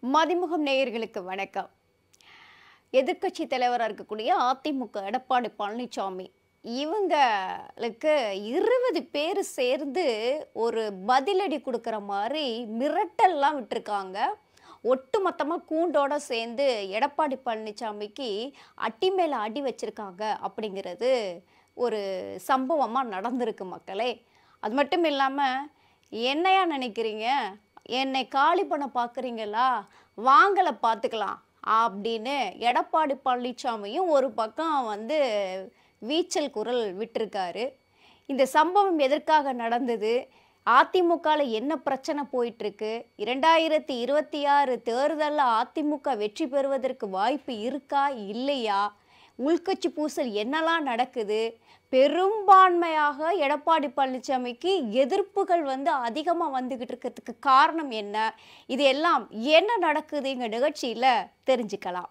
மதிமுகம் நேயர்களுக்கு வணக்கம் எதிர்க்கட்சி தலைவராக இருக்கக்கூடிய அதிமுக எடப்பாடி பழனிசாமி இவங்களுக்கு இருபது பேர் சேர்ந்து ஒரு பதிலடி கொடுக்குற மாதிரி மிரட்டல்லாம் விட்டுருக்காங்க ஒட்டுமொத்தமாக கூண்டோட சேர்ந்து எடப்பாடி பழனிசாமிக்கு அட்டி மேலே அடி வச்சிருக்காங்க அப்படிங்கிறது ஒரு சம்பவமாக நடந்திருக்கு மக்களே அது மட்டும் இல்லாமல் என்னையா நினைக்கிறீங்க என்னை காலி பண்ண பார்க்குறீங்களா வாங்கலை பார்த்துக்கலாம் அப்படின்னு எடப்பாடி பழனிசாமியும் ஒரு பக்கம் வந்து வீச்சல் குரல் விட்டிருக்காரு இந்த சம்பவம் எதற்காக நடந்தது அதிமுகவில் என்ன பிரச்சனை போயிட்டுருக்கு இரண்டாயிரத்தி இருபத்தி ஆறு தேர்தலில் அதிமுக வெற்றி பெறுவதற்கு வாய்ப்பு இருக்கா இல்லையா உள்கட்சி பூசல் என்னெல்லாம் நடக்குது பெரும்பான்மையாக எடப்பாடி பழனிசாமிக்கு எதிர்ப்புகள் வந்து அதிகமாக வந்துக்கிட்டு இருக்கிறதுக்கு காரணம் என்ன இது எல்லாம் என்ன நடக்குது எங்கள் நிகழ்ச்சியில் தெரிஞ்சுக்கலாம்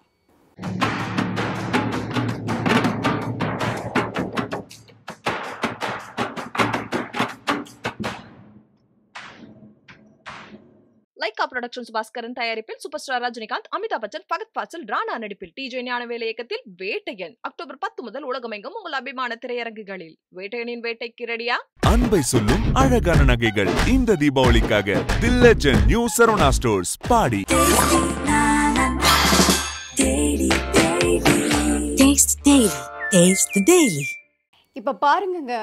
லைகா புரொடக்ஷன்ஸ் பாஸ்கரன் தயாரிப்பில் சூப்பர் ஸ்டார் ரஜினிகாந்த் அமிதாப் பச்சன் ஃபகத் ஃபாசில் ராணா நடிப்பில் டிஜே ஞானவேல இயக்கத்தில் வேட்டையன் அக்டோபர் பத்து முதல் உலகமெங்கும் உங்கள் அபிமான திரையரங்குகளில் வேட்டையனின் வேட்டைக்கு ரெடியா அன்பை சொல்லும் அழகான நகைகள் இந்த தீபாவளிக்காக the legend new Saravana stores Padi Daily, daily. Taste daily. Taste the daily. இப்போ பாருங்கங்க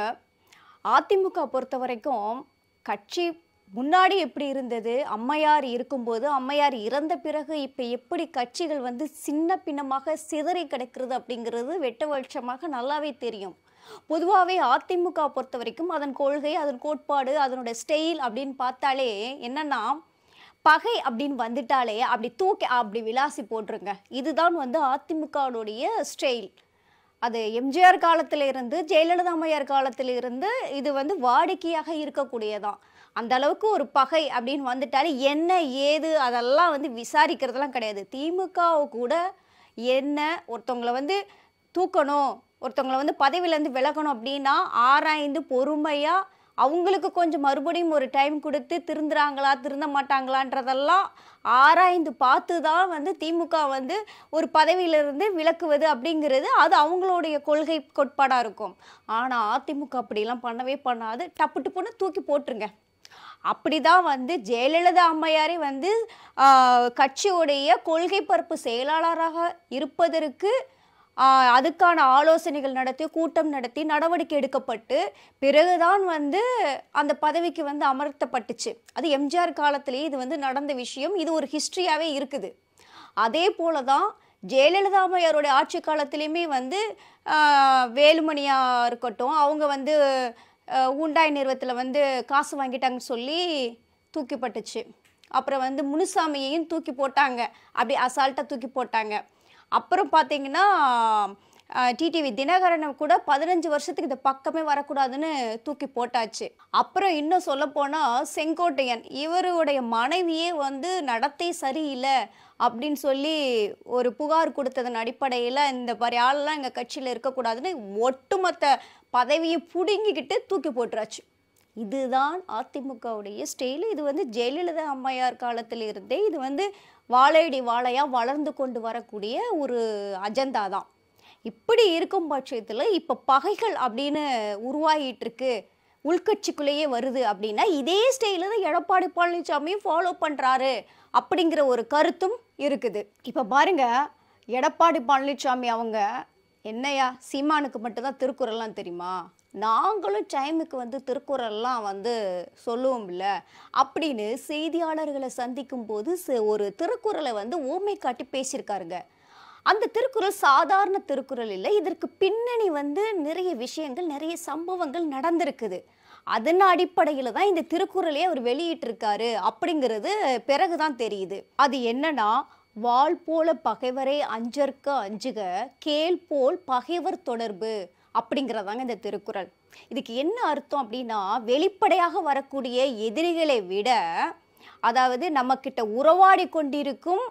அதிமுக பொறுத்த வரைக்கும் கட்சி முன்னாடி எப்படி இருந்தது அம்மையார் இருக்கும்போது அம்மையார் இறந்த பிறகு இப்போ எப்படி கட்சிகள் வந்து சின்ன பின்னமாக சிதறி கிடக்கிறது அப்படிங்கிறது வெட்ட வெளிச்சமாக நல்லாவே தெரியும் பொதுவாகவே அதிமுக பொறுத்த வரைக்கும் அதன் கொள்கை அதன் கோட்பாடு அதனோட ஸ்டைல் அப்படின்னு பார்த்தாலே என்னன்னா பகை அப்படின்னு வந்துட்டாலே அப்படி தூக்கி அப்படி விலாசி போட்டுருங்க இதுதான் வந்து அதிமுகவுடைய ஸ்டைல் அது எம்ஜிஆர் காலத்துல இருந்து ஜெயலலிதா அம்மையார் காலத்துல இருந்து இது வந்து வாடிக்கையாக இருக்கக்கூடியதான் அந்த அளவுக்கு ஒரு பகை அப்படின்னு வந்துட்டாலே என்ன ஏது அதெல்லாம் வந்து விசாரிக்கிறதெல்லாம் கிடையாது திமுக கூட என்ன ஒருத்தவங்களை வந்து தூக்கணும் ஒருத்தவங்களை வந்து பதவியிலேருந்து விலகணும் அப்படின்னா ஆராய்ந்து பொறுமையாக அவங்களுக்கு கொஞ்சம் மறுபடியும் ஒரு டைம் கொடுத்து திருந்துறாங்களா திருந்த மாட்டாங்களான்றதெல்லாம் ஆராய்ந்து பார்த்து தான் வந்து திமுக வந்து ஒரு பதவியிலிருந்து விலக்குவது அப்படிங்கிறது அது அவங்களுடைய கொள்கை கோட்பாடாக இருக்கும் ஆனால் அதிமுக அப்படிலாம் பண்ணவே பண்ணாது டப்பு டப்புன்னு தூக்கி போட்டுருங்க அப்படிதான் வந்து ஜெயலலிதா அம்மையாரே வந்து ஆஹ், கட்சியுடைய கொள்கை பரப்பு செயலாளராக இருப்பதற்கு ஆஹ், அதுக்கான ஆலோசனைகள் நடத்தி கூட்டம் நடத்தி நடவடிக்கை எடுக்கப்பட்டு பிறகுதான் வந்து அந்த பதவிக்கு வந்து அமர்த்தப்பட்டுச்சு அது எம்ஜிஆர் காலத்திலேயே இது வந்து நடந்த விஷயம் இது ஒரு ஹிஸ்ட்ரியாகவே இருக்குது அதே போல தான் ஜெயலலிதா அம்மையாருடைய ஆட்சி காலத்திலையுமே வந்து ஆஹ், வேலுமணியா இருக்கட்டும் அவங்க வந்து ஆஹ், ஊண்டாய் நிறுவனத்தில் வந்து காசு வாங்கிட்டாங்கன்னு சொல்லி தூக்கிப்பட்டுச்சு அப்புறம் வந்து முனுசாமியையும் தூக்கி போட்டாங்க அப்படி அசால்ட்டாக தூக்கி போட்டாங்க அப்புறம் பார்த்தீங்கன்னா டிடிவி தினகரனை கூட பதினஞ்சு வருஷத்துக்கு இந்த பக்கமே வரக்கூடாதுன்னு தூக்கி போட்டாச்சு அப்புறம் இன்னும் சொல்லப்போனால் செங்கோட்டையன் இவருடைய மனைவியே வந்து நடத்தை சரியில்லை அப்படின்னு சொல்லி ஒரு புகார் கொடுத்ததன் அடிப்படையில் இந்த மாதிரி ஆளெல்லாம் எங்கள் கட்சியில் இருக்கக்கூடாதுன்னு ஒட்டுமொத்த பதவியை பிடுங்கிக்கிட்டு தூக்கி போட்டுறாச்சு இதுதான் அதிமுகவுடைய ஸ்டைல் இது வந்து ஜெயலலிதா அம்மையார் காலத்தில் இருந்தே இது வந்து வாழையடி வாழையாக வளர்ந்து கொண்டு வரக்கூடிய ஒரு அஜெண்டா தான் இப்படி இருக்கும் பட்சத்தில் இப்போ பகைகள் அப்படின்னு உருவாகிட்டு இருக்கு உள்கட்சிக்குள்ளேயே வருது அப்படின்னா இதே ஸ்டைலில் தான் எடப்பாடி பழனிசாமியும் ஃபாலோ பண்ணுறாரு அப்படிங்கிற ஒரு கருத்தும் இருக்குது இப்போ பாருங்க எடப்பாடி பழனிசாமி அவங்க என்னையா சீமானுக்கு மட்டும்தான் திருக்குறள்லாம் தெரியுமா நாங்களும் டைமுக்கு வந்து திருக்குறள்லாம் வந்து சொல்லுவோம்ல அப்படின்னு செய்தியாளர்களை சந்திக்கும் போது ச- ஒரு திருக்குறளை வந்து ஊமை காட்டி பேசியிருக்காருங்க அந்த திருக்குறள் சாதாரண திருக்குறள் இல்லை இதற்கு பின்னணி வந்து நிறைய விஷயங்கள் நிறைய சம்பவங்கள் நடந்திருக்குது அதன் அடிப்படையில் தான் இந்த திருக்குறளையே அவர் வெளியிட்டிருக்காரு அப்படிங்கிறது பிறகுதான் தெரியுது அது என்னன்னா வாள் போல பகைவரை அஞ்சற்க அஞ்சுக கேள் போல் பகைவர் தொடர்பு அப்படிங்கிறதாங்க இந்த திருக்குறள் இதுக்கு என்ன அர்த்தம் அப்படின்னா வெளிப்படையாக வரக்கூடிய எதிரிகளை விட அதாவது நம்மக்கிட்ட உறவாடி கொண்டிருக்கும்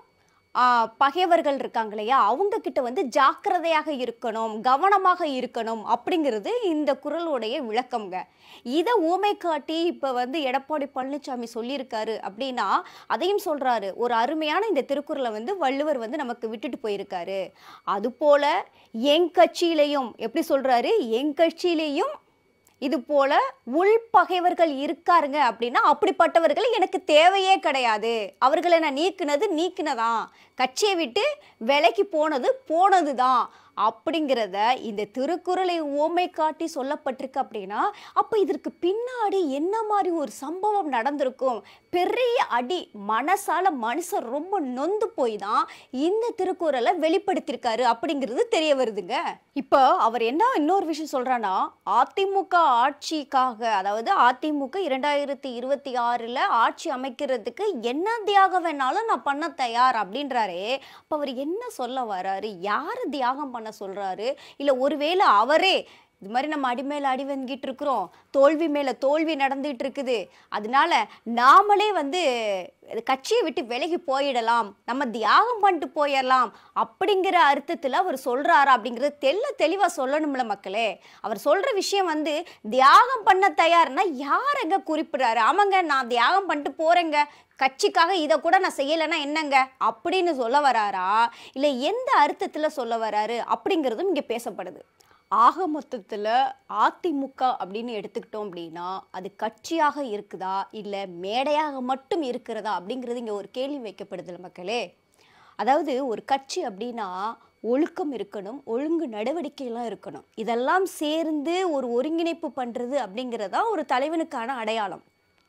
ஆ, பகைவர்கள் இருக்காங்க இல்லையா அவங்க கிட்ட வந்து ஜாக்கிரதையாக இருக்கணும் கவனமாக இருக்கணும் அப்படிங்கிறது இந்த குரலுடைய விளக்கம்ங்க இதை ஊமை காட்டி இப்போ வந்து எடப்பாடி பழனிசாமி சொல்லியிருக்காரு அப்படின்னா அதையும் சொல்றாரு ஒரு அருமையான இந்த திருக்குறளை வந்து வள்ளுவர் வந்து நமக்கு விட்டுட்டு போயிருக்காரு அதுபோல என் கட்சியிலையும் எப்படி சொல்றாரு என் கட்சியிலையும் இது போல உள்பகைவர்கள் இருக்காருங்க அப்படின்னா அப்படிப்பட்டவர்கள் எனக்கு தேவையே கிடையாது அவர்களை நான் நீக்குனது நீக்கினதான் கட்சியை விட்டு விலைக்கு போனது போனது தான் அப்படிங்கிறத இந்த திருக்குறளை ஓமை காட்டி சொல்லப்பட்டிருக்கு அப்படின்னா அப்போ இதற்கு பின்னாடி என்ன மாதிரி ஒரு சம்பவம் நடந்திருக்கும் பெரிய அடி மனசால மனுஷன் ரொம்ப நொந்து போய் தான் இந்த திருக்குறளை வெளிப்படுத்தியிருக்காரு அப்படிங்கிறது தெரிய வருதுங்க இப்போ அவர் என்ன இன்னொரு விஷயம் சொல்றான்னா அதிமுக ஆட்சிக்காக அதாவது அதிமுக இரண்டாயிரத்தி இருபத்தி ஆறில் ஆட்சி அமைக்கிறதுக்கு என்ன தியாகம் வேணாலும் நான் பண்ண தயார் அப்படின்றாரே அப்போ அவர் என்ன சொல்ல வராரு யார் தியாகம் பண்ண சொல்றாரு இல்லை ஒருவேளை அவரே இது மாதிரி நம்ம அடி மேல அடி வாங்கிட்டு இருக்கிறோம் தோல்வி மேல தோல்வி நடந்துட்டு இருக்குது அதனால நாமளே வந்து கட்சியை விட்டு விலகி போயிடலாம் நம்ம தியாகம் பண்ணிட்டு போயிடலாம் அப்படிங்கிற அர்த்தத்தில் அவர் சொல்றாரா அப்படிங்கிறது தெல்ல தெளிவாக சொல்லணும்ல மக்களே அவர் சொல்ற விஷயம் வந்து தியாகம் பண்ண தயார்னா யாருங்க குறிப்பிடுறாரு ஆமாங்க நான் தியாகம் பண்ணிட்டு போறேங்க கட்சிக்காக இதை கூட நான் செய்யலைன்னா என்னங்க அப்படின்னு சொல்ல வராரா இல்லை எந்த அர்த்தத்தில் சொல்ல வராரு அப்படிங்கிறதும் இங்கே பேசப்படுது ஆக மொத்தத்தில் அதிமுக அப்படின்னு எடுத்துக்கிட்டோம் அப்படின்னா அது கட்சியாக இருக்குதா இல்லை மேடையாக மட்டும் இருக்கிறதா அப்படிங்கிறது இங்கே ஒரு கேள்வி வைக்கப்படுதுல மக்களே அதாவது ஒரு கட்சி அப்படின்னா ஒழுக்கம் இருக்கணும் ஒழுங்கு நடவடிக்கையெல்லாம் இருக்கணும் இதெல்லாம் சேர்ந்து ஒரு ஒருங்கிணைப்பு பண்ணுறது அப்படிங்கிறதா ஒரு தலைவனுக்கான அடையாளம்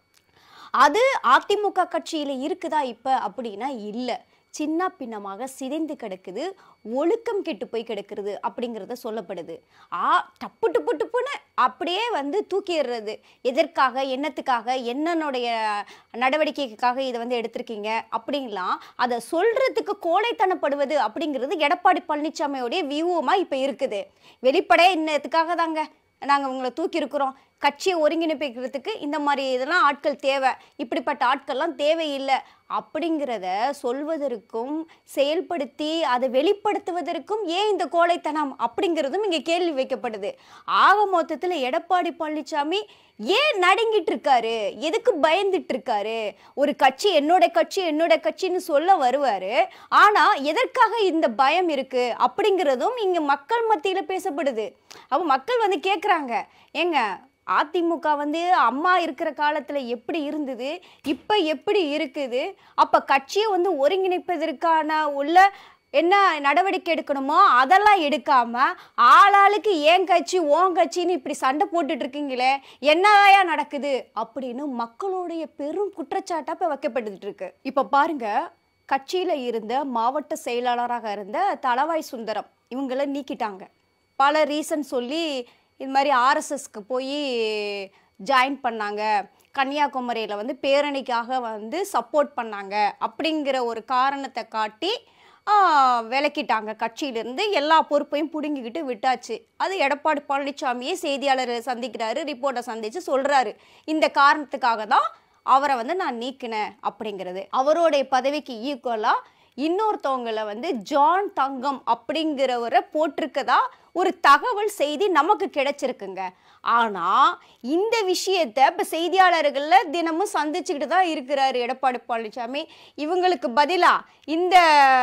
அது அதிமுக கட்சியில் இருக்குதா இப்போ அப்படின்னா இல்லை சின்ன பின்னமாக சிதைந்து கிடக்குது ஒழுக்கம் கெட்டு போய் கிடக்குறது அப்படிங்கிறத சொல்லப்படுது ஆ டப்பு டப்பு டப்புன்னு அப்படியே வந்து தூக்கிடுறது எதற்காக என்னத்துக்காக என்னனுடைய நடவடிக்கைக்காக இதை வந்து எடுத்திருக்கீங்க அப்படின்லாம் அதை சொல்றதுக்கு கோழைத்தனப்படுவது அப்படிங்கிறது எடப்பாடி பழனிசாமியோடைய வியூவமாக இப்போ இருக்குது வெளிப்படையாக இன்னத்துக்காக தாங்க நாங்கள் உங்களை தூக்கி இருக்கிறோம் கட்சியை ஒருங்கிணைப்பிக்கிறதுக்கு இந்த மாதிரி இதெல்லாம் ஆட்கள் தேவை இப்படிப்பட்ட ஆட்கள்லாம் தேவையில்லை அப்படிங்கிறத சொல்வதற்கும் செயல்படுத்தி அதை வெளிப்படுத்துவதற்கும் ஏன் இந்த கோழைத்தனம் அப்படிங்கிறதும் இங்கே கேள்வி வைக்கப்படுது ஆக மொத்தத்தில் எடப்பாடி பழனிசாமி ஏன் நடுங்கிட்டு இருக்காரு எதுக்கு பயந்துட்டு இருக்காரு ஒரு கட்சி என்னோட கட்சி என்னோட கட்சின்னு சொல்ல வருவாரு ஆனா எதற்காக இந்த பயம் இருக்கு அப்படிங்கிறதும் இங்க மக்கள் மத்தியில பேசப்படுது அப்போ மக்கள் வந்து கேக்குறாங்க ஏங்க அதிமுக வந்து அம்மா இருக்கிற காலத்துல எப்படி இருந்தது இப்ப எப்படி இருக்குது அப்ப கட்சியை வந்து ஒருங்கிணைப்பதற்கான உள்ள என்ன நடவடிக்கை எடுக்கணுமோ அதெல்லாம் எடுக்காம ஆளாளுக்கு ஏன் கட்சி ஓன் கட்சின்னு இப்படி சண்டை போட்டுட்டு இருக்கீங்களே என்னதாயா நடக்குது அப்படின்னு மக்களுடைய பெரும் குற்றச்சாட்டா இப்ப வைக்கப்பட்டுட்டு இருக்கு இப்ப பாருங்க கட்சியில இருந்த மாவட்ட செயலாளராக இருந்த தளவாய் சுந்தரம் இவங்கள நீக்கிட்டாங்க பல ரீசன் சொல்லி இது மாதிரி ஆர்எஸ்எஸ்க்கு போய் ஜாயின் பண்ணாங்க கன்னியாகுமரியில் வந்து பேரணிக்காக வந்து சப்போர்ட் பண்ணாங்க அப்படிங்கிற ஒரு காரணத்தை காட்டி ஆ, விலக்கிட்டாங்க கட்சியிலேருந்து எல்லா பொறுப்பையும் பிடுங்கிக்கிட்டு விட்டாச்சு அது எடப்பாடி பழனிசாமியே செய்தியாளர் சந்திக்கிறாரு ரிப்போர்ட்டை சந்திச்சு சொல்றாரு இந்த காரணத்துக்காக தான் அவரை வந்து நான் நீக்கினேன் அப்படிங்கிறது அவருடைய பதவிக்கு ஈக்குவலாக இன்னொருத்தவங்களை வந்து ஜான் தங்கம் அப்படிங்கிறவரை போட்டிருக்கதா ஒரு தகவல் செய்தி நமக்கு கிடைச்சிருக்குங்க ஆனா இந்த விஷயத்த இப்ப செய்தியாளர்கள்ல தினமும் சந்திச்சுக்கிட்டு தான் இருக்கிறாரு எடப்பாடி பழனிசாமி இவங்களுக்கு பதிலா இந்த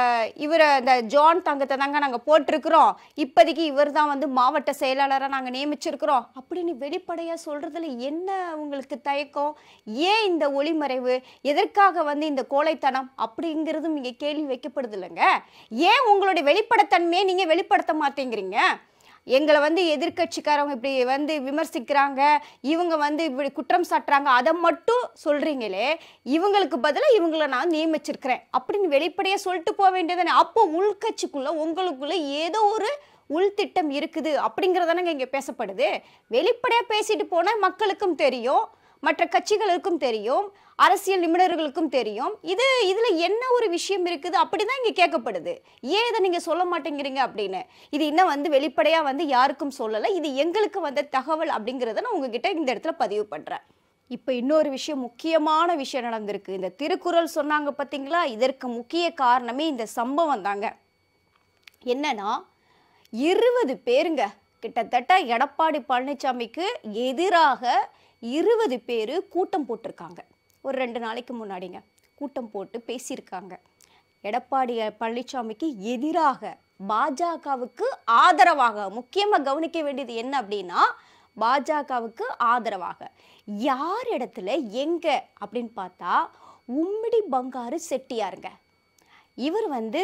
இவரை இந்த ஜான் தங்கத்தை தாங்க நாங்க போட்டிருக்கிறோம் இப்போதைக்கு இவர் தான் வந்து மாவட்ட செயலாளராக நாங்க நியமிச்சிருக்கிறோம் அப்படின்னு வெளிப்படையா சொல்றதுல என்ன உங்களுக்கு தயக்கம் ஏன் இந்த ஒளிமறைவு எதற்காக வந்து இந்த கோழைத்தனம் அப்படிங்கிறதும் இங்க கேள்வி வைக்கப்படுது இல்லைங்க ஏன் உங்களுடைய வெளிப்படைத்தன்மையை நீங்க வெளிப்படுத்த மாட்டேங்கிறீங்க எங்களை வந்து எதிர்க்கட்சிக்காரவங்க இப்படி வந்து விமர்சிக்கிறாங்க இவங்க வந்து இப்படி குற்றம் சாட்டுறாங்க அதை மட்டும் சொல்றீங்களே இவங்களுக்கு பதிலாக இவங்களை நான் நியமிச்சிருக்கிறேன் அப்படின்னு வெளிப்படையாக சொல்லிட்டு போக வேண்டியதானே அப்போ உள்கட்சிக்குள்ள உங்களுக்குள்ள ஏதோ ஒரு உள்திட்டம் இருக்குது அப்படிங்கிறதானங்க இங்கே பேசப்படுது வெளிப்படையாக பேசிட்டு போனால் மக்களுக்கும் தெரியும் மற்ற கட்சிகளுக்கும் தெரியும் அரசியல் நிபுணர்களுக்கும் தெரியும் இது இதுல என்ன ஒரு விஷயம் இருக்குது அப்படிதான் இங்க கேட்கப்படுது ஏன் இதை நீங்க சொல்ல மாட்டேங்கிறீங்க அப்படின்னு இது இன்னும் வந்து வெளிப்படையா வந்து யாருக்கும் சொல்லலை இது எங்களுக்கு வந்த தகவல் அப்படிங்கிறத நான் உங்ககிட்ட இந்த இடத்துல பதிவு பண்றேன் இப்போ இன்னொரு விஷயம் முக்கியமான விஷயம் நடந்திருக்கு இந்த திருக்குறள் சொன்னாங்க பார்த்தீங்களா இதற்கு முக்கிய காரணமே இந்த சம்பவம் தாங்க என்னன்னா இருபது பேருங்க கிட்டத்தட்ட எடப்பாடி பழனிசாமிக்கு எதிராக இருபது பேர் கூட்டம் போட்டிருக்காங்க ஒரு ரெண்டு நாளைக்கு முன்னாடிங்க கூட்டம் போட்டு பேசியிருக்காங்க எடப்பாடி பழனிசாமிக்கு எதிராக பாஜகவுக்கு ஆதரவாக முக்கியமாக கவனிக்க வேண்டியது என்ன அப்படின்னா பாஜகவுக்கு ஆதரவாக யார் இடத்துல எங்க அப்படின்னு பார்த்தா உம்மிடி பங்காரு செட்டியாருங்க இவர் வந்து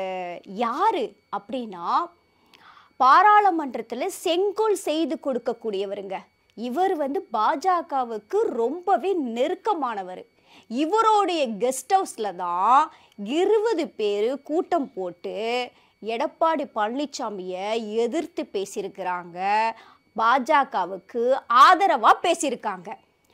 யாரு அப்படின்னா பாராளுமன்றத்தில் செங்கோல் செய்து கொடுக்கக்கூடியவருங்க இவர் வந்து பாஜகவுக்கு ரொம்பவே நெருக்கமானவர் இவருடைய கெஸ்ட் ஹவுஸில் தான் இருபது பேர் கூட்டம் போட்டு எடப்பாடி பழனிசாமியை எதிர்த்து பேசியிருக்கிறாங்க பாஜகவுக்கு ஆதரவாக பேசியிருக்காங்க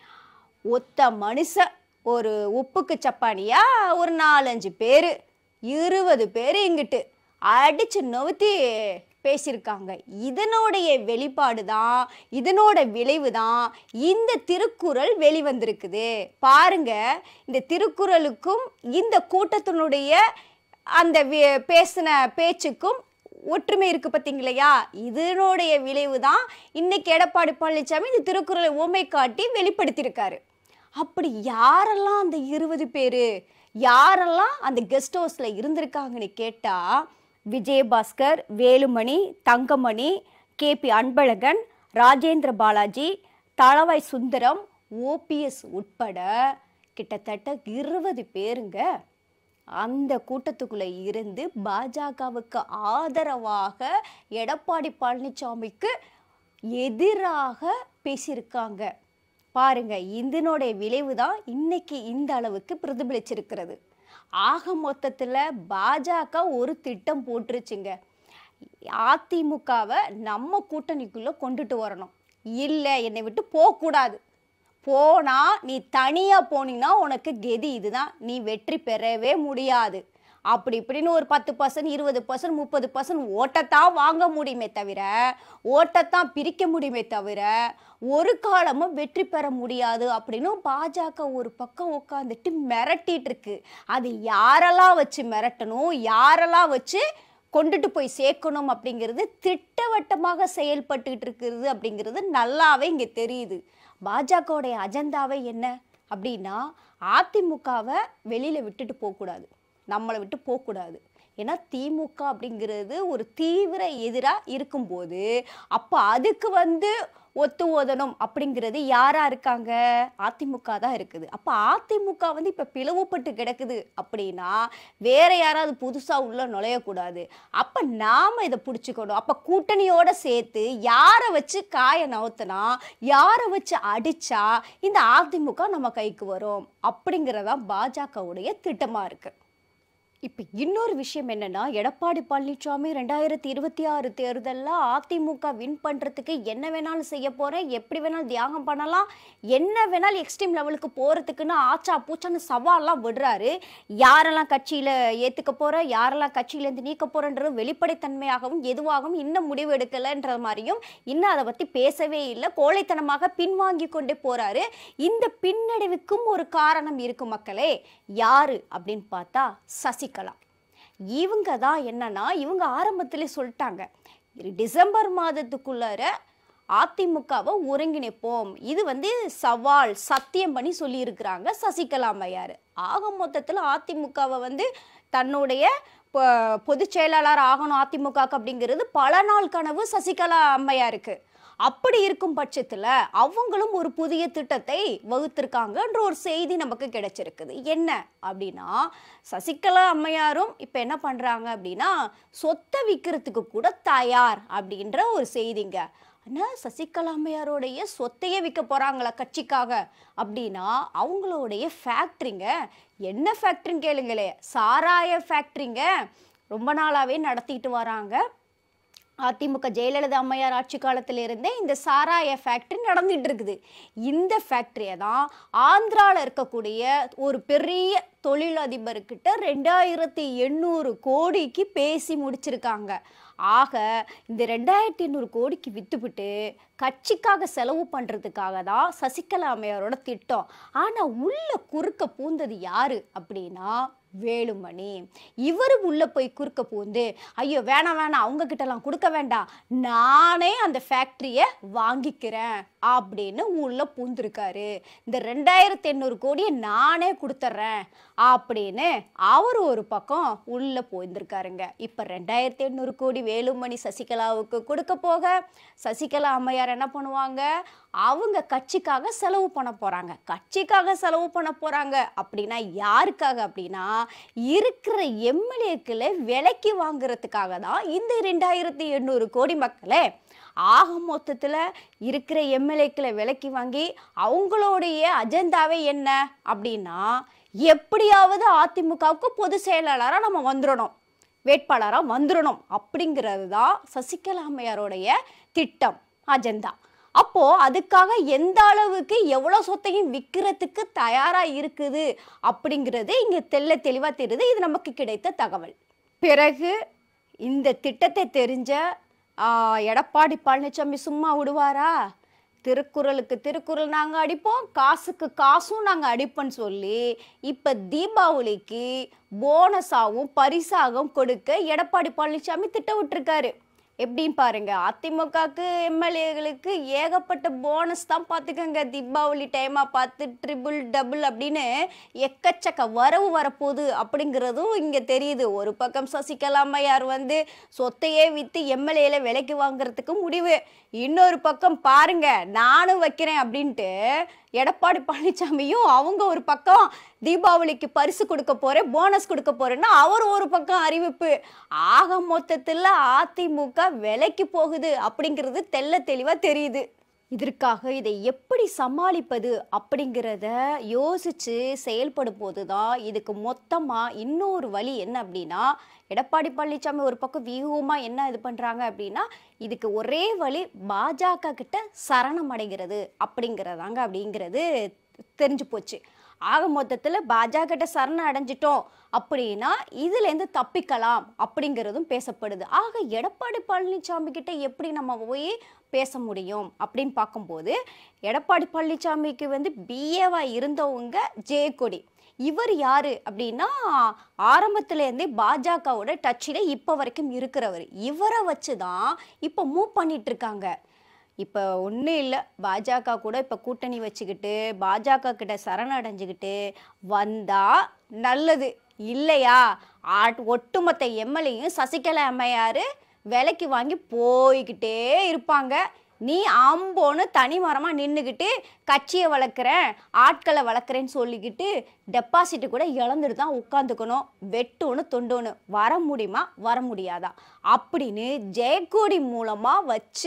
ஒத்த மனுஷன் ஒரு உப்புக்கு சப்பானியா ஒரு நாலஞ்சு பேர் இருபது பேர் இங்கிட்டு அடிச்சு நவுத்தி பேசியிருக்காங்க இதனுடைய வெளிப்பாடு தான் இதனோட விளைவு தான் இந்த திருக்குறள் வெளிவந்திருக்குது பாருங்க இந்த திருக்குறளுக்கும் இந்த கூட்டத்தினுடைய அந்த வி- பேசின பேச்சுக்கும் ஒற்றுமை இருக்கு பார்த்தீங்களையா இதனுடைய விளைவு தான் இன்னைக்கு எடப்பாடி பழனிசாமி இந்த திருக்குறளை ஓமை காட்டி வெளிப்படுத்தியிருக்காரு அப்படி யாரெல்லாம் அந்த இருபது பேர் யாரெல்லாம் அந்த கெஸ்ட் ஹவுஸில் இருந்திருக்காங்கன்னு கேட்டால் விஜயபாஸ்கர் வேலுமணி தங்கமணி கேபி அன்பழகன் ராஜேந்திர பாலாஜி தளவாய் சுந்தரம் ஓபிஎஸ் உட்பட கிட்டத்தட்ட இருபது பேருங்க அந்த கூட்டத்துக்குள்ள இருந்து பாஜகவுக்கு ஆதரவாக எடப்பாடி பழனிசாமிக்கு எதிராக பேசியிருக்காங்க பாருங்க இதனுடைய விளைவு தான் இன்னைக்கு இந்த அளவுக்கு பிரதிபலிச்சிருக்கிறது ஆக மொத்தத்தில் பாஜக ஒரு திட்டம் போட்டுருச்சுங்க அதிமுகவை நம்ம கூட்டணிக்குள்ளே கொண்டுட்டு வரணும் இல்லை என்னை விட்டு போகக்கூடாது போனா நீ தனியாக போனீங்கன்னா உனக்கு கெதி இதுதான் நீ வெற்றி பெறவே முடியாது அப்படி இப்படின்னு ஒரு பத்து பர்சன்ட் இருபது பர்சன்ட் முப்பது பர்சன்ட் ஓட்டத்தான் வாங்க முடியுமே தவிர ஓட்டத்தான் பிரிக்க முடியுமே தவிர ஒரு காலமும் வெற்றி பெற முடியாது அப்படின்னு பாஜக ஒரு பக்கம் உட்காந்துட்டு மிரட்டிட்டு இருக்கு அது யாரெல்லாம் வச்சு மிரட்டணும் யாரெல்லாம் வச்சு கொண்டுட்டு போய் சேர்க்கணும் அப்படிங்கிறது திட்டவட்டமாக செயல்பட்டுக்கிட்டு இருக்கிறது அப்படிங்கிறது நல்லாவே இங்கே தெரியுது பாஜகவுடைய அஜெண்டாவே என்ன அப்படின்னா அதிமுகவை வெளியில் விட்டுட்டு போகக்கூடாது நம்மளை விட்டு போகக்கூடாது ஏன்னா திமுக அப்படிங்கிறது ஒரு தீவிர எதிராக இருக்கும்போது அப்போ அதுக்கு வந்து ஒத்து ஓதணும் அப்படிங்கிறது யாரா இருக்காங்க அதிமுக தான் இருக்குது அப்போ அதிமுக வந்து இப்போ பிளவுபட்டு கிடக்குது அப்படின்னா வேற யாராவது புதுசாக உள்ள நுழையக்கூடாது அப்போ நாம் இதை பிடிச்சிக்கணும் அப்போ கூட்டணியோட சேர்த்து யாரை வச்சு காய நவுத்தினா யாரை வச்சு அடிச்சா இந்த அதிமுக நம்ம கைக்கு வரும் அப்படிங்கிறதான் பாஜகவுடைய திட்டமாக இருக்குது இப்போ இன்னொரு விஷயம் என்னன்னா எடப்பாடி பழனிசாமி ரெண்டாயிரத்தி இருபத்தி ஆறு தேர்தலில் அதிமுக வின் பண்ணுறதுக்கு என்ன வேணாலும் செய்ய போகிறேன் எப்படி வேணாலும் தியாகம் பண்ணலாம் என்ன வேணாலும் எக்ஸ்ட்ரீம் லெவலுக்கு போகிறதுக்குன்னு ஆச்சா பூச்சான்னு சவால்லாம் விடுறாரு யாரெல்லாம் கட்சியில் ஏற்றுக்க போகிற யாரெல்லாம் கட்சியிலேருந்து நீக்க போகிறன்ற வெளிப்படைத்தன்மையாகவும் எதுவாகவும் இன்னும் முடிவு எடுக்கலைன்ற மாதிரியும் இன்னும் அதை பற்றி பேசவே இல்லை கோழைத்தனமாக பின்வாங்கி கொண்டே போகிறாரு இந்த பின்னடைவுக்கும் ஒரு காரணம் இருக்கு மக்களே யாரு அப்படின்னு பார்த்தா சசிகலா இவங்க தான் என்னன்னா இவங்க ஆரம்பத்திலே சொல்லிட்டாங்க இரு டிசம்பர் மாதத்துக்குள்ளார அதிமுகவை ஒருங்கிணைப்போம் இது வந்து சவால் சத்தியம் பண்ணி சொல்லியிருக்கிறாங்க சசிகலா அம்மையார் ஆக மொத்தத்தில் அதிமுகவை வந்து தன்னுடைய பொ- பொதுச் செயலாளர் ஆகணும் அதிமுகக்கு அப்படிங்கிறது பல நாள் கனவு சசிகலா அம்மையாருக்கு அப்படி இருக்கும் பட்சத்தில் அவங்களும் ஒரு புதிய திட்டத்தை வகுத்திருக்காங்கன்ற ஒரு செய்தி நமக்கு கிடைச்சிருக்குது என்ன அப்படின்னா சசிகலா அம்மையாரும் இப்போ என்ன பண்ணுறாங்க அப்படின்னா சொத்தை விற்கிறதுக்கு கூட தயார் அப்படின்ற ஒரு செய்திங்க ஆனால் சசிகலா அம்மையாரோடைய சொத்தையே விற்க போகிறாங்களா கட்சிக்காக அப்படின்னா அவங்களுடைய ஃபேக்ட்ரிங்க என்ன ஃபேக்ட்ரின்னு கேளுங்களே சாராய ஃபேக்ட்ரிங்க ரொம்ப நாளாகவே நடத்திட்டு வராங்க அதிமுக ஜெயலலிதா அம்மையார் ஆட்சி காலத்திலிருந்தே இந்த சாராய ஃபேக்ட்ரி நடந்துட்டு இருக்குது இந்த ஃபேக்ட்ரியை தான் ஆந்திராவில் இருக்கக்கூடிய ஒரு பெரிய தொழிலதிபர்கிட்ட ரெண்டாயிரத்தி எண்ணூறு கோடிக்கு பேசி முடிச்சிருக்காங்க ஆக இந்த ரெண்டாயிரத்தி எண்ணூறு கோடிக்கு வித்துவிட்டு கட்சிக்காக செலவு பண்ணுறதுக்காக தான் சசிகலா அம்மையாரோட திட்டம் ஆனால் உள்ள குறுக்க பூந்தது யாரு அப்படின்னா வேலுமணி இவர் உள்ள போய் குறுக்க பூந்து ஐயோ வேணாம் வேணாம் அவங்க கிட்டலாம் கொடுக்க வேண்டாம் நானே அந்த ஃபேக்ட்ரியை வாங்கிக்கிறேன் அப்படின்னு உள்ள பூந்திருக்காரு இந்த ரெண்டாயிரத்தி எண்ணூறு கோடியை நானே கொடுத்துட்றேன் அப்படின்னு அவர் ஒரு பக்கம் உள்ள போயிருந்திருக்காருங்க இப்போ ரெண்டாயிரத்தி எண்ணூறு கோடி வேலுமணி சசிகலாவுக்கு கொடுக்க போக சசிகலா அம்மையார் என்ன பண்ணுவாங்க அவங்க கட்சிக்காக செலவு பண்ண போறாங்க கட்சிக்காக செலவு பண்ண போறாங்க அப்படின்னா யாருக்காக அப்படின்னா இருக்கிற எம்எல்ஏக்களை விலைக்கு வாங்குறதுக்காக தான் இந்த ரெண்டாயிரத்தி எண்ணூறு கோடி மக்களே ஆக மொத்தத்தில் இருக்கிற எம்எல்ஏக்களை விலைக்கு வாங்கி அவங்களுடைய அஜெண்டாவே என்ன அப்படின்னா எப்படியாவது அதிமுகவுக்கு பொது செயலாளராக நம்ம வந்துடணும் வேட்பாளராக வந்துடணும் அப்படிங்கிறது தான் சசிகலா அம்மையாருடைய திட்டம் அஜெண்டா அப்போ அதுக்காக எந்த அளவுக்கு எவ்வளோ சொத்தையும் விற்கிறதுக்கு தயாராக இருக்குது அப்படிங்கிறது இங்கே தெள்ள தெளிவாக தெரியுது இது நமக்கு கிடைத்த தகவல் பிறகு இந்த திட்டத்தை தெரிஞ்ச ஆ, எடப்பாடி பழனிசாமி சும்மா விடுவாரா திருக்குறளுக்கு திருக்குறள் நாங்கள் அடிப்போம் காசுக்கு காசும் நாங்கள் அடிப்போம்னு சொல்லி இப்போ தீபாவளிக்கு போனஸாகவும் பரிசாகவும் கொடுக்க எடப்பாடி பழனிசாமி திட்டமிட்டிருக்காரு எப்படின்னு பாருங்க அதிமுகக்கு எம்எல்ஏகளுக்கு ஏகப்பட்ட போனஸ் தான் பார்த்துக்கோங்க தீபாவளி டைமாக பார்த்து ட்ரிபிள் டபுள் அப்படின்னு எக்கச்சக்க வரவு வரப்போகுது அப்படிங்கிறதும் இங்கே தெரியுது ஒரு பக்கம் சசிகலா அம்மையார் வந்து சொத்தையே விற்று எம்எல்ஏல விலைக்கு வாங்குறதுக்கு முடிவு இன்னொரு பக்கம் பாருங்க நானும் வைக்கிறேன் அப்படின்ட்டு எடப்பாடி பழனிசாமியும் அவங்க ஒரு பக்கம் தீபாவளிக்கு பரிசு கொடுக்க போறேன் போனஸ் கொடுக்க போறேன்னா அவர் ஒரு பக்கம் அறிவிப்பு ஆக மொத்தத்தில் அதிமுக விலைக்கு போகுது அப்படிங்கிறது தெள்ள தெளிவா தெரியுது இதற்காக இதை எப்படி சமாளிப்பது அப்படிங்கிறத யோசிச்சு செயல்படும் போது தான் இதுக்கு மொத்தமாக இன்னொரு வழி என்ன அப்படின்னா எடப்பாடி பழனிசாமி ஒரு பக்கம் வியூகமாக என்ன இது பண்ணுறாங்க அப்படின்னா இதுக்கு ஒரே வழி பாஜக கிட்ட சரணம் அடைகிறது அப்படிங்கிறதாங்க அப்படிங்கிறது தெரிஞ்சு போச்சு ஆக மொத்தத்தில் பாஜக கிட்ட சரணம் அடைஞ்சிட்டோம் அப்படின்னா இதுலேருந்து தப்பிக்கலாம் அப்படிங்கிறதும் பேசப்படுது ஆக எடப்பாடி பழனிசாமி கிட்ட எப்படி நம்ம போய் பேச முடியும் அப்படின்னு பார்க்கும்போது எடப்பாடி பழனிசாமிக்கு வந்து பிஏவா இருந்தவங்க ஜெயக்கொடி இவர் யாரு அப்படின்னா ஆரம்பத்துலேருந்தே பாஜகவோட டச்சில் இப்போ வரைக்கும் இருக்கிறவர் இவரை வச்சு தான் இப்போ மூவ் பண்ணிட்டு இருக்காங்க இப்போ ஒன்றும் இல்லை பாஜக கூட இப்போ கூட்டணி வச்சுக்கிட்டு பாஜக கிட்ட சரணடைஞ்சுக்கிட்டு வந்தா நல்லது இல்லையா ஆட் ஒட்டுமொத்த எம்எல்ஏயும் சசிகலா அம்மையார் விலைக்கு வாங்கி போய்கிட்டே இருப்பாங்க நீ ஆம்போன்னு தனி மரமாக நின்றுக்கிட்டு கட்சியை வளர்க்குறேன் ஆட்களை வளர்க்குறேன்னு சொல்லிக்கிட்டு டெபாசிட்டு கூட இழந்துட்டு தான் உட்காந்துக்கணும் வெட்டோன்னு தொண்டோன்னு வர முடியுமா வர முடியாதா அப்படின்னு ஜெயக்கொடி மூலமாக வச்சு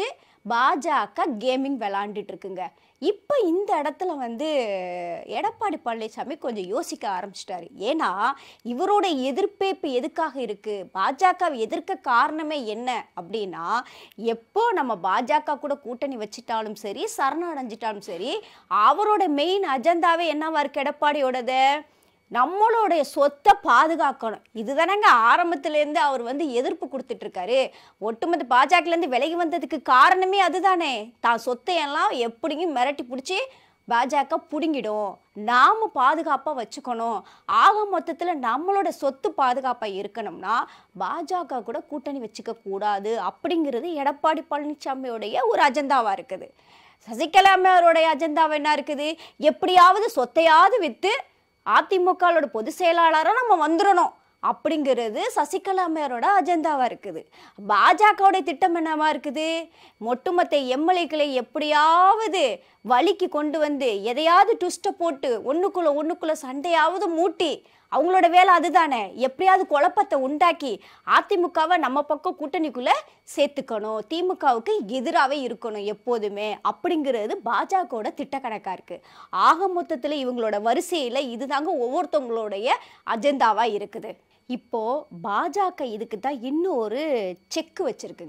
பாஜக கேமிங் விளாண்டுட்டு இருக்குங்க இப்போ இந்த இடத்துல வந்து எடப்பாடி பழனிசாமி கொஞ்சம் யோசிக்க ஆரம்பிச்சிட்டாரு ஏன்னா இவரோட எதிர்ப்பே இப்போ எதுக்காக இருக்குது பாஜகவை எதிர்க்க காரணமே என்ன அப்படின்னா எப்போ நம்ம பாஜக கூட கூட்டணி வச்சிட்டாலும் சரி சரணடைஞ்சிட்டாலும் சரி அவரோட மெயின் அஜெண்டாவே என்னவா இருக்கு எடப்பாடியோடது நம்மளுடைய சொத்தை பாதுகாக்கணும் இதுதானங்க ஆரம்பத்துலேருந்து அவர் வந்து எதிர்ப்பு கொடுத்துட்டு இருக்காரு ஒட்டுமொத்த பாஜகலேருந்து விலகி வந்ததுக்கு காரணமே அதுதானே தான் சொத்தையெல்லாம் எப்படியும் மிரட்டி பிடிச்சி பாஜக பிடுங்கிடும் நாம் பாதுகாப்பாக வச்சுக்கணும் ஆக மொத்தத்தில் நம்மளோட சொத்து பாதுகாப்பாக இருக்கணும்னா பாஜக கூட கூட்டணி வச்சுக்க கூடாது அப்படிங்கிறது எடப்பாடி பழனிசாமியோடைய ஒரு அஜெண்டாவாக இருக்குது சசிகலா அம்மையாருடைய அஜெண்டாவா என்ன இருக்குது எப்படியாவது சொத்தையாவது விற்று அதிமுகவோட பொதுச் செயலாளராக நம்ம வந்துடணும் அப்படிங்கிறது சசிகலா அம்மையாரோட அஜெண்டாவாக இருக்குது பாஜகவுடைய திட்டம் என்னவா இருக்குது ஒட்டுமொத்த எம்எல்ஏக்களை எப்படியாவது வழிக்கு கொண்டு வந்து எதையாவது ட்விஸ்ட்டை போட்டு ஒன்றுக்குள்ளே ஒன்றுக்குள்ளே சண்டையாவது மூட்டி அவங்களோட வேலை அதுதானே எப்படியாவது குழப்பத்தை உண்டாக்கி அதிமுகவை நம்ம பக்கம் கூட்டணிக்குள்ளே சேர்த்துக்கணும் திமுகவுக்கு எதிராகவே இருக்கணும் எப்போதுமே அப்படிங்கிறது பாஜகவோட திட்டக்கணக்காக இருக்குது ஆக மொத்தத்தில் இவங்களோட வரிசையில் இதுதாங்க ஒவ்வொருத்தவங்களுடைய அஜெண்டாவாக இருக்குது இப்போ பாஜக இதுக்கு தான் இன்னும் ஒரு செக் வச்சிருக்குங்க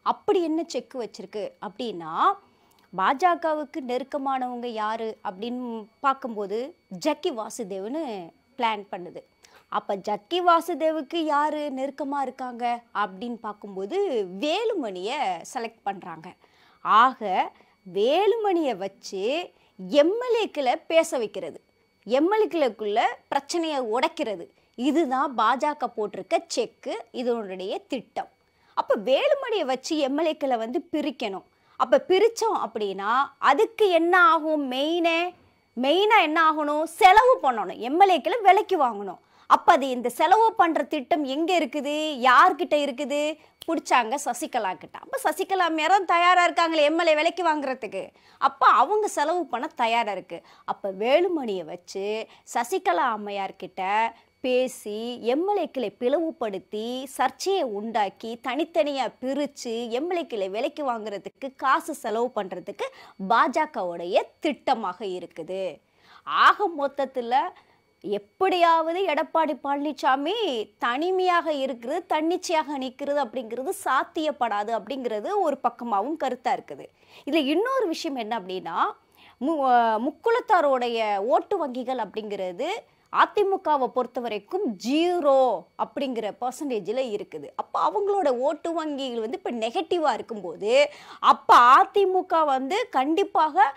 அப்படி என்ன செக் வச்சிருக்கு அப்படின்னா பாஜகவுக்கு நெருக்கமானவங்க யாரு அப்படின்னு பார்க்கும்போது ஜக்கி வாசுதேவ்னு பிளான் பண்ணுது அப்போ ஜக்கி வாசுதேவுக்கு யார் நெருக்கமாக இருக்காங்க அப்படின்னு பார்க்கும்போது வேலுமணியை செலக்ட் பண்ணுறாங்க ஆக வேலுமணியை வச்சு எம்எல்ஏக்களை பேச வைக்கிறது எம்எல்ஏக்களுக்குள்ள பிரச்சனையை உடைக்கிறது இதுதான் பாஜக போட்டிருக்க செக்கு இதனுடைய திட்டம் அப்போ வேலுமணியை வச்சு எம்எல்ஏக்களை வந்து பிரிக்கணும் அப்போ பிரித்தோம் அப்படின்னா அதுக்கு என்ன ஆகும் மெயினே மெயினாக என்ன ஆகணும் செலவு பண்ணணும் எம்எல்ஏக்களை விலைக்கு வாங்கணும் அப்போ அது இந்த செலவு பண்ணுற திட்டம் எங்கே இருக்குது யார்கிட்ட இருக்குது பிடிச்சாங்க சசிகலா கிட்ட அப்போ சசிகலா மேரம் தயாராக இருக்காங்களே எம்எல்ஏ விலைக்கு வாங்குறதுக்கு அப்போ அவங்க செலவு பண்ண தயாராக இருக்குது அப்போ வேலுமணியை வச்சு சசிகலா அம்மையார் கிட்ட பேசி எம்எல்ஏக்களை பிளவுபடுத்தி சர்ச்சையை உண்டாக்கி தனித்தனியாக பிரித்து எம்எல்ஏக்களை விலைக்கு வாங்குறதுக்கு காசு செலவு பண்ணுறதுக்கு பாஜகவுடைய திட்டமாக இருக்குது ஆக மொத்தத்தில் எப்படியாவது எடப்பாடி பழனிசாமி தனிமையாக இருக்கிறது தன்னிச்சையாக நிற்கிறது அப்படிங்கிறது சாத்தியப்படாது அப்படிங்கிறது ஒரு பக்கமாகவும் கருத்தாக இருக்குது இதில் இன்னொரு விஷயம் என்ன அப்படின்னா மு அஹ் முக்குளத்தாரோடைய ஓட்டு வங்கிகள் அப்படிங்கிறது அதிமுகவை பொறுத்த வரைக்கும் ஜீரோ அப்படிங்கிற பர்சன்டேஜில் இருக்குது அப்போ அவங்களோட ஓட்டு வங்கிகள் வந்து இப்போ நெகட்டிவாக இருக்கும்போது அப்போ அதிமுக வந்து கண்டிப்பாக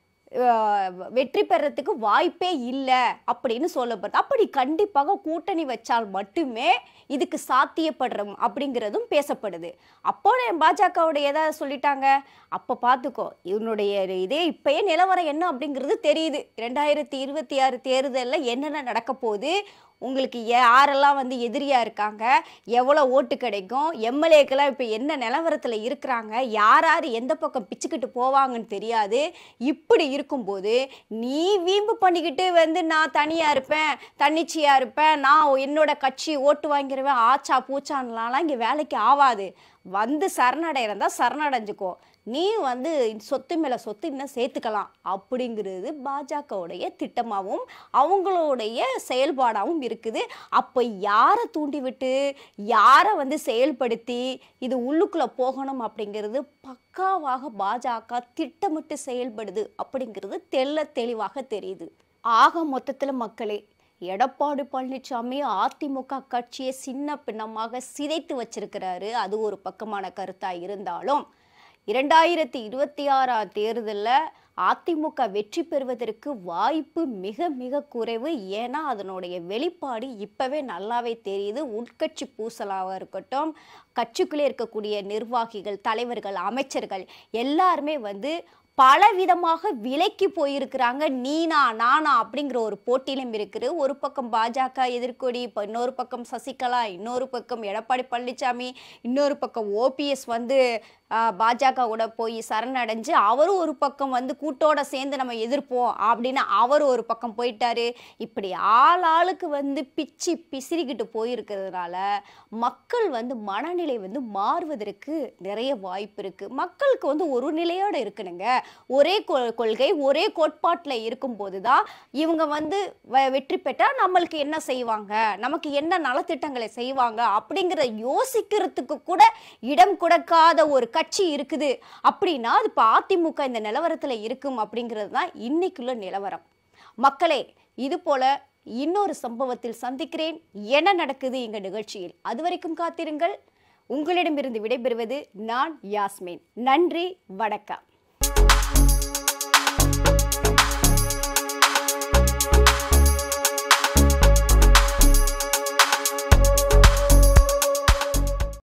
அஹ், வெற்றி பெறத்துக்கு வாய்ப்பே இல்லை அப்படின்னு சொல்லப்படுது அப்படி கண்டிப்பாக கூட்டணி வச்சால் மட்டுமே இதுக்கு சாத்தியப்படுறோம் அப்படிங்கிறதும் பேசப்படுது அப்போ பாஜகவோட ஏதாவது சொல்லிட்டாங்க அப்போ பார்த்துக்கோ இவனுடைய இதே இப்பயே நிலவரம் என்ன அப்படிங்கிறது தெரியுது ரெண்டாயிரத்தி இருபத்தி ஆறு தேர்தலில் என்னென்ன நடக்க போகுது உங்களுக்கு யாரெல்லாம் வந்து எதிரியாக இருக்காங்க எவ்வளோ ஓட்டு கிடைக்கும் எம்எல்ஏக்கெல்லாம் இப்போ என்ன நிலவரத்தில் இருக்கிறாங்க யார் யார் எந்த பக்கம் பிச்சுக்கிட்டு போவாங்கன்னு தெரியாது இப்படி இருக்கும்போது நீ வீம்பு பண்ணிக்கிட்டு வந்து நான் தனியாக இருப்பேன் தன்னிச்சையாக இருப்பேன் நான் என்னோட கட்சி ஓட்டு வாங்கிடுவேன் ஆச்சா பூச்சான்லாம் இங்கே வேலைக்கு ஆகாது வந்து சரணடைகிறதா சரணடைஞ்சுக்கோ நீ வந்து சொத்து மேலே சொத்து இன்னும் சேர்த்துக்கலாம் அப்படிங்கிறது பாஜகவுடைய திட்டமாகவும் அவங்களுடைய செயல்பாடாகவும் இருக்குது அப்போ யாரை தூண்டிவிட்டு யாரை வந்து செயல்படுத்தி இது உள்ளுக்குள்ளே போகணும் அப்படிங்கிறது பக்காவாக பாஜக திட்டமிட்டு செயல்படுது அப்படிங்கிறது தெள்ள தெளிவாக தெரியுது ஆக மொத்தத்தில் மக்களே எடப்பாடி பழனிசாமி அதிமுக கட்சியை சின்ன பின்னமாக சிதைத்து வச்சிருக்கிறாரு அது ஒரு பக்கமான கருத்தாக இருந்தாலும் இரண்டாயிரத்தி இருபத்தி ஆறாம் தேர்தலில் அதிமுக வெற்றி பெறுவதற்கு வாய்ப்பு மிக மிக குறைவு ஏன்னா அதனுடைய வெளிப்பாடு இப்போவே நல்லாவே தெரியுது உட்கட்சி பூசலாக இருக்கட்டும் கட்சிக்குள்ளே இருக்கக்கூடிய நிர்வாகிகள் தலைவர்கள் அமைச்சர்கள் எல்லாருமே வந்து பலவிதமாக விலைக்கு போயிருக்கிறாங்க நீனா நானா அப்படிங்கிற ஒரு போட்டியிலும் இருக்குது ஒரு பக்கம் பாஜக எதிர்கொடி இப்போ இன்னொரு பக்கம் சசிகலா இன்னொரு பக்கம் எடப்பாடி பழனிசாமி இன்னொரு பக்கம் ஓபிஎஸ் வந்து பாஜக கூட போய் சரணடைஞ்சு அவரும் ஒரு பக்கம் வந்து கூட்டோட சேர்ந்து நம்ம எதிர்ப்போம் அப்படின்னு அவர் ஒரு பக்கம் போயிட்டாரு இப்படி ஆள் ஆளுக்கு வந்து பிச்சு பிசிறிக்கிட்டு போயிருக்கிறதுனால மக்கள் வந்து மனநிலை வந்து மாறுவதற்கு நிறைய வாய்ப்பு இருக்கு மக்களுக்கு வந்து ஒரு நிலையோட இருக்கணுங்க ஒரே கொ- கொள்கை ஒரே கோட்பாட்டில் இருக்கும்போது தான் இவங்க வந்து வ- வெற்றி பெற்றால் நம்மளுக்கு என்ன செய்வாங்க நமக்கு என்ன நலத்திட்டங்களை செய்வாங்க அப்படிங்கிற யோசிக்கிறதுக்கு கூட இடம் கொடுக்காத ஒரு கட்சி இருக்குது அப்படின்னா அது இப்போ அதிமுக இந்த நிலவரத்தில் இருக்கும் அப்படிங்கிறது தான் இன்னைக்குள்ள நிலவரம் மக்களே இது போல இன்னொரு சம்பவத்தில் சந்திக்கிறேன் என்ன நடக்குது எங்க நிகழ்ச்சியில் அதுவரைக்கும் காத்திருங்கள் உங்களிடமிருந்து விடைபெறுவது நான் யாஸ்மின் நன்றி வணக்கம்